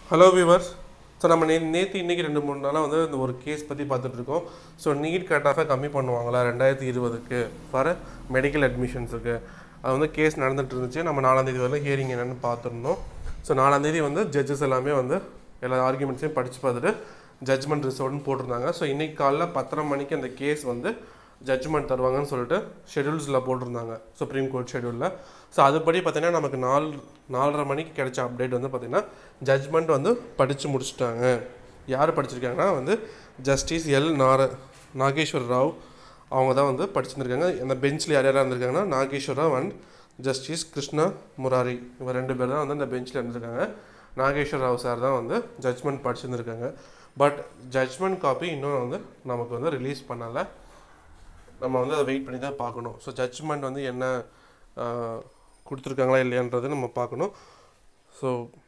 hello viewers so நம்ம நே நேற்று இன்றைக்கி ரெண்டு மூணு நாளாக வந்து இந்த ஒரு கேஸ் பற்றி பார்த்துட்ருக்கோம் ஸோ நீட் கட் ஆஃபை கம்மி பண்ணுவாங்களா ரெண்டாயிரத்தி இருபதுக்கு ஃபார் மெடிக்கல் அட்மிஷன்ஸுக்கு அது வந்து கேஸ் நடந்துட்டு இருந்துச்சு நம்ம நாலாந்தேதி வரல ஹியரிங் என்னென்னு பார்த்துருந்தோம் ஸோ நாலாந்தேதி வந்து ஜட்ஜஸ் எல்லாமே வந்து எல்லா ஆர்குமெண்ட்ஸையும் படித்து பார்த்துட்டு ஜட்ஜ்மெண்ட் ரிசோர்ட்னு போட்டிருந்தாங்க ஸோ இன்றைக்கி காலைல பத்தரை மணிக்கு அந்த கேஸ் வந்து ஜட்ஜ்மெண்ட் தருவாங்கன்னு சொல்லிட்டு ஷெடியூல்ஸில் போட்டிருந்தாங்க சுப்ரீம் கோர்ட் ஷெடியூலில் ஸோ அதுபடி பார்த்தீங்கன்னா நமக்கு நாலு நாலரை மணிக்கு கிடைச்ச அப்டேட் வந்து பார்த்திங்கன்னா ஜட்ஜ்மெண்ட் வந்து படித்து முடிச்சிட்டாங்க யார் படிச்சிருக்காங்கன்னா வந்து ஜஸ்டிஸ் எல் நார நாகேஸ்வர் ராவ் அவங்க தான் வந்து படிச்சிருந்துருக்காங்க அந்த பெஞ்சில் யார் யாராக இருந்திருக்காங்கன்னா நாகேஸ்வர் ராவ் அண்ட் ஜஸ்டிஸ் கிருஷ்ணா முராரி இவங்க ரெண்டு பேர் தான் வந்து அந்த பெஞ்சில் இருந்திருக்காங்க நாகேஸ்வர் ராவ் சார் தான் வந்து ஜட்ஜ்மெண்ட் படிச்சிருந்துருக்காங்க பட் ஜட்ஜ்மெண்ட் காப்பி இன்னும் வந்து நமக்கு வந்து ரிலீஸ் பண்ணலை நம்ம வந்து அதை வெயிட் பண்ணி தான் பார்க்கணும் ஸோ ஜட்ஜ்மெண்ட் வந்து என்ன கொடுத்துருக்காங்களா இல்லையான்றதை நம்ம பார்க்கணும் ஸோ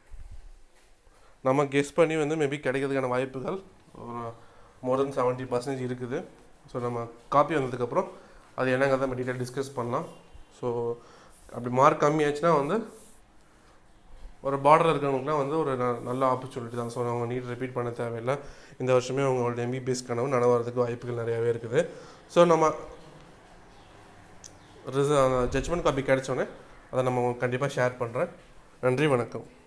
நம்ம கெஸ் பண்ணி வந்து மேபி கிடைக்கிறதுக்கான வாய்ப்புகள் மோர் தென் செவன்ட்டி பர்சன்டேஜ் இருக்குது ஸோ நம்ம காப்பி வந்ததுக்கப்புறம் அது என்னங்கிறத நம்ம டீட்டெயில் டிஸ்கஸ் பண்ணலாம் ஸோ அப்படி மார்க் கம்மியாச்சுன்னா வந்து ஒரு பார்டர் இருக்கிறவங்களுக்குலாம் வந்து ஒரு ந- நல்ல ஆப்பர்ச்சுனிட்டி தான் ஸோ அவங்க நீட் ரிப்பீட் பண்ண தேவையில்லை இந்த வருஷமே அவங்களோட எம்பிபிஎஸ் கனவு நனவாகிறதுக்கு வாய்ப்புகள் நிறையாவே இருக்குது ஸோ நம்ம ரிச ஜட்ஜ்மெண்ட் காப்பி கிடைச்சோன்னே அதை நம்ம கண்டிப்பாக ஷேர் பண்ணுறேன் நன்றி வணக்கம்